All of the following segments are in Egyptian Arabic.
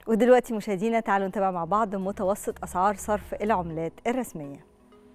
ودلوقتي مشاهدينا تعالوا نتابع مع بعض متوسط أسعار صرف العملات الرسمية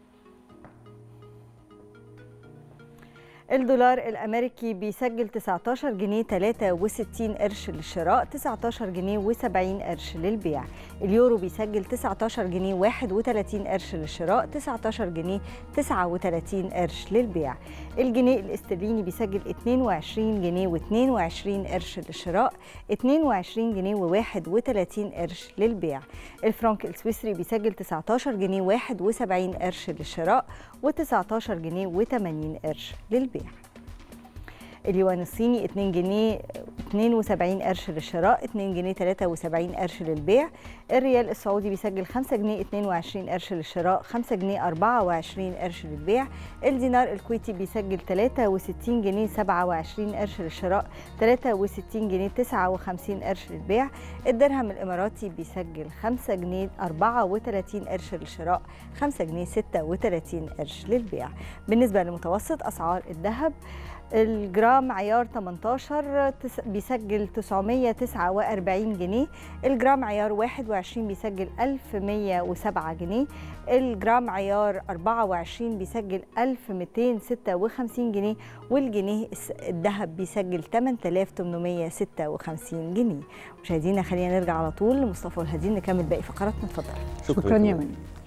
الدولار الأمريكي بيسجل 19 جنيه 63 قرش للشراء 19 جنيه و70 قرش للبيع اليورو بيسجل 19 جنيه 31 قرش للشراء 19 جنيه 39 قرش للبيع الجنيه الاسترليني بيسجل 22 جنيه و22 قرش للشراء 22 جنيه و31 قرش للبيع الفرنك السويسري بيسجل 19 جنيه 71 قرش للشراء و19 جنيه و80 قرش للبيع اليوان الصيني 2 جنيه 72 قرش للشراء 2 جنيه 73 قرش للبيع الريال السعودي بيسجل 5 جنيه 22 قرش للشراء 5 جنيه 24 قرش للبيع الدينار الكويتي بيسجل 63 جنيه 27 قرش للشراء 63 جنيه 59 قرش للبيع الدرهم الاماراتي بيسجل 5 جنيه 34 قرش للشراء 5 جنيه 36 قرش للبيع بالنسبه لمتوسط اسعار الذهب الجرام عيار 18 بيسجل 949 جنيه الجرام عيار 21 بيسجل 1107 جنيه الجرام عيار 24 بيسجل 1256 جنيه والجنيه الذهب بيسجل 8856 جنيه مشاهدينا خلينا نرجع على طول لمصطفى والهدين نكمل باقي فقراتنا اتفضل شكرا يا منى